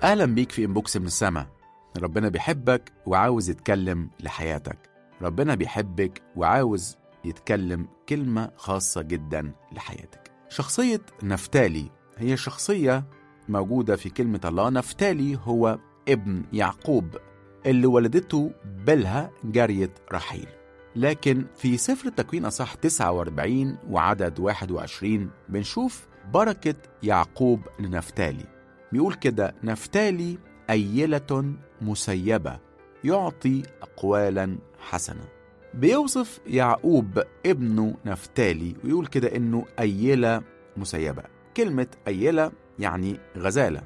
أهلا بيك في إنبوكس من السما ربنا بيحبك وعاوز يتكلم لحياتك ربنا بيحبك وعاوز يتكلم كلمة خاصة جدا لحياتك شخصية نفتالي هي شخصية موجودة في كلمة الله نفتالي هو ابن يعقوب اللي ولدته بلها جارية رحيل لكن في سفر التكوين أصح 49 وعدد 21 بنشوف بركة يعقوب لنفتالي بيقول كده نفتالي أيلة مسيبة يعطي أقوالا حسنة بيوصف يعقوب ابنه نفتالي ويقول كده إنه أيلة مسيبة كلمة أيلة يعني غزالة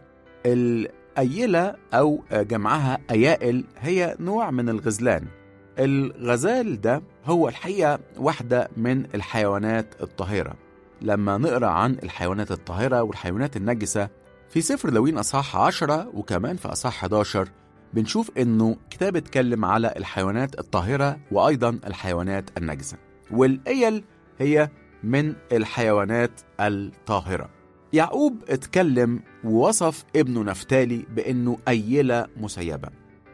الأيلة أو جمعها أيائل هي نوع من الغزلان الغزال ده هو الحقيقة واحدة من الحيوانات الطاهرة لما نقرأ عن الحيوانات الطاهرة والحيوانات النجسة في سفر لوين أصحاح 10 وكمان في أصحاح 11 بنشوف إنه كتاب اتكلم على الحيوانات الطاهرة وأيضا الحيوانات النجسة والإيل هي من الحيوانات الطاهرة يعقوب اتكلم ووصف ابنه نفتالي بأنه أيلة مسيبة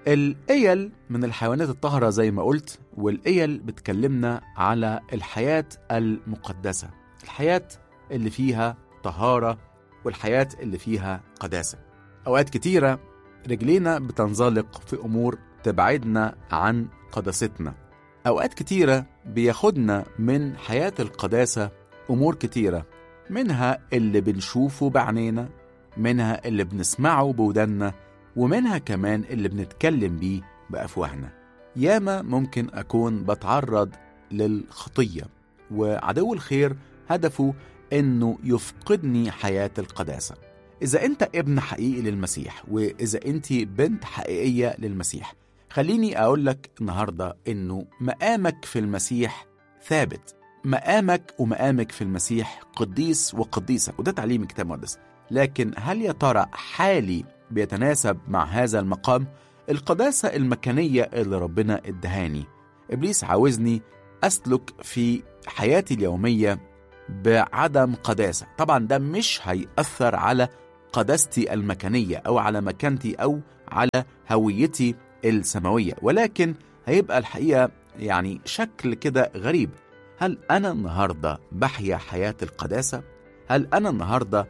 الإيل من الحيوانات الطاهرة زي ما قلت والإيل بتكلمنا على الحياة المقدسة الحياة اللي فيها طهارة والحياة اللي فيها قداسة أوقات كتيرة رجلينا بتنزلق في أمور تبعدنا عن قداستنا أوقات كتيرة بياخدنا من حياة القداسة أمور كتيرة منها اللي بنشوفه بعينينا منها اللي بنسمعه بودنا ومنها كمان اللي بنتكلم بيه بأفواهنا ياما ممكن أكون بتعرض للخطية وعدو الخير هدفه إنه يفقدني حياة القداسة إذا أنت ابن حقيقي للمسيح وإذا أنت بنت حقيقية للمسيح خليني أقول لك النهاردة إنه مقامك في المسيح ثابت مقامك ومقامك في المسيح قديس وقديسة وده تعليم الكتاب المقدس لكن هل يا ترى حالي بيتناسب مع هذا المقام القداسة المكانية اللي ربنا ادهاني إبليس عاوزني أسلك في حياتي اليومية بعدم قداسة طبعا ده مش هيأثر على قداستي المكانية أو على مكانتي أو على هويتي السماوية ولكن هيبقى الحقيقة يعني شكل كده غريب هل أنا النهاردة بحيا حياة القداسة؟ هل أنا النهاردة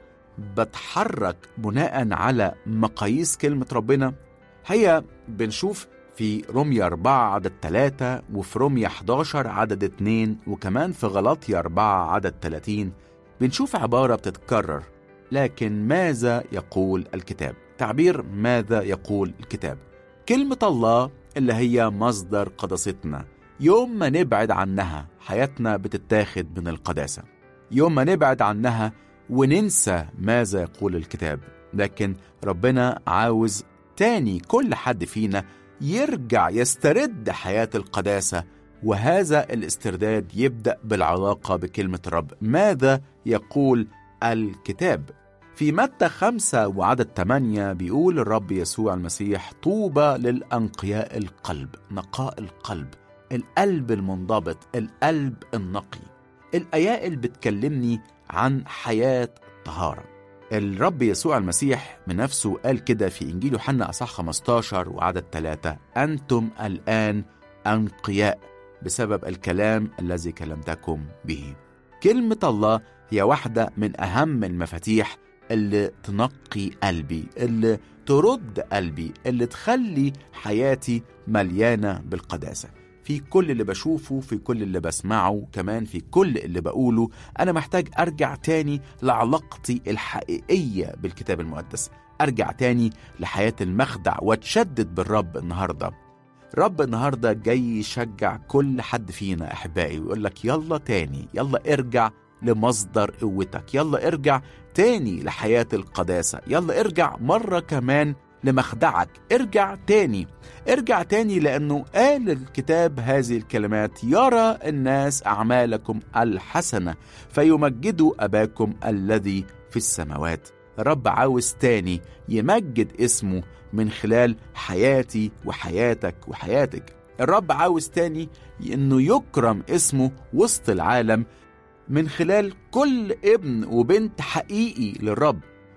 بتحرك بناء على مقاييس كلمة ربنا؟ هي بنشوف في روميا 4 عدد 3 وفي روميا 11 عدد 2 وكمان في غلطيا 4 عدد 30 بنشوف عبارة بتتكرر لكن ماذا يقول الكتاب؟ تعبير ماذا يقول الكتاب؟ كلمة الله اللي هي مصدر قداستنا يوم ما نبعد عنها حياتنا بتتاخد من القداسة يوم ما نبعد عنها وننسى ماذا يقول الكتاب لكن ربنا عاوز تاني كل حد فينا يرجع يسترد حياة القداسة وهذا الاسترداد يبدأ بالعلاقة بكلمة الرب ماذا يقول الكتاب في متى خمسة وعدد ثمانية بيقول الرب يسوع المسيح طوبى للأنقياء القلب نقاء القلب القلب المنضبط القلب النقي الآيات اللي بتكلمني عن حياة طهارة الرب يسوع المسيح من نفسه قال كده في إنجيل يوحنا أصح 15 وعدد 3 أنتم الآن أنقياء بسبب الكلام الذي كلمتكم به كلمة الله هي واحدة من أهم المفاتيح اللي تنقي قلبي اللي ترد قلبي اللي تخلي حياتي مليانة بالقداسة في كل اللي بشوفه في كل اللي بسمعه كمان في كل اللي بقوله أنا محتاج أرجع تاني لعلاقتي الحقيقية بالكتاب المقدس أرجع تاني لحياة المخدع واتشدد بالرب النهاردة رب النهاردة جاي يشجع كل حد فينا أحبائي ويقول لك يلا تاني يلا ارجع لمصدر قوتك يلا ارجع تاني لحياة القداسة يلا ارجع مرة كمان لمخدعك ارجع تاني ارجع تاني لأنه قال الكتاب هذه الكلمات يرى الناس أعمالكم الحسنة فيمجدوا أباكم الذي في السماوات الرب عاوز تاني يمجد اسمه من خلال حياتي وحياتك وحياتك الرب عاوز تاني انه يكرم اسمه وسط العالم من خلال كل ابن وبنت حقيقي للرب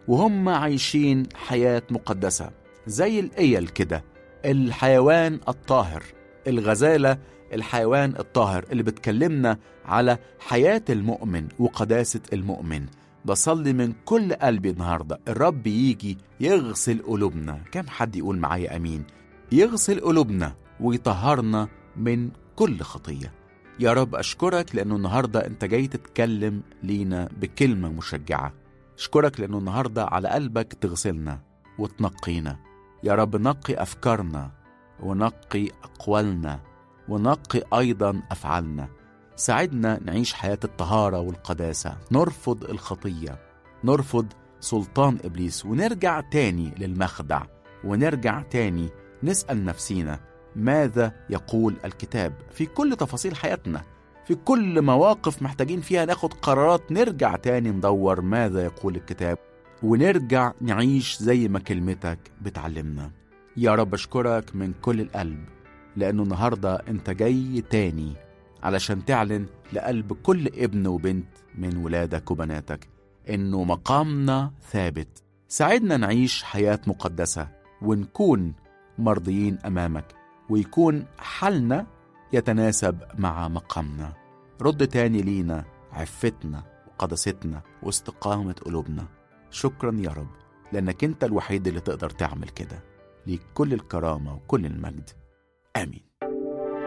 وهم عايشين حياة مقدسة زي الإيل كده الحيوان الطاهر الغزالة الحيوان الطاهر اللي بتكلمنا على حياة المؤمن وقداسة المؤمن بصلي من كل قلبي النهاردة الرب يجي يغسل قلوبنا كم حد يقول معايا أمين يغسل قلوبنا ويطهرنا من كل خطية يا رب أشكرك لأنه النهاردة أنت جاي تتكلم لينا بكلمة مشجعة أشكرك لأنه النهاردة على قلبك تغسلنا وتنقينا يا رب نقي أفكارنا ونقي أقوالنا ونقي أيضا أفعالنا ساعدنا نعيش حياة الطهارة والقداسة نرفض الخطية نرفض سلطان إبليس ونرجع تاني للمخدع ونرجع تاني نسأل نفسينا ماذا يقول الكتاب في كل تفاصيل حياتنا في كل مواقف محتاجين فيها ناخد قرارات نرجع تاني ندور ماذا يقول الكتاب ونرجع نعيش زي ما كلمتك بتعلمنا يا رب أشكرك من كل القلب لأنه النهاردة أنت جاي تاني علشان تعلن لقلب كل ابن وبنت من ولادك وبناتك إنه مقامنا ثابت ساعدنا نعيش حياة مقدسة ونكون مرضيين أمامك ويكون حالنا يتناسب مع مقامنا رد تاني لينا عفتنا وقدستنا واستقامة قلوبنا شكرا يا رب لأنك أنت الوحيد اللي تقدر تعمل كده ليك كل الكرامة وكل المجد آمين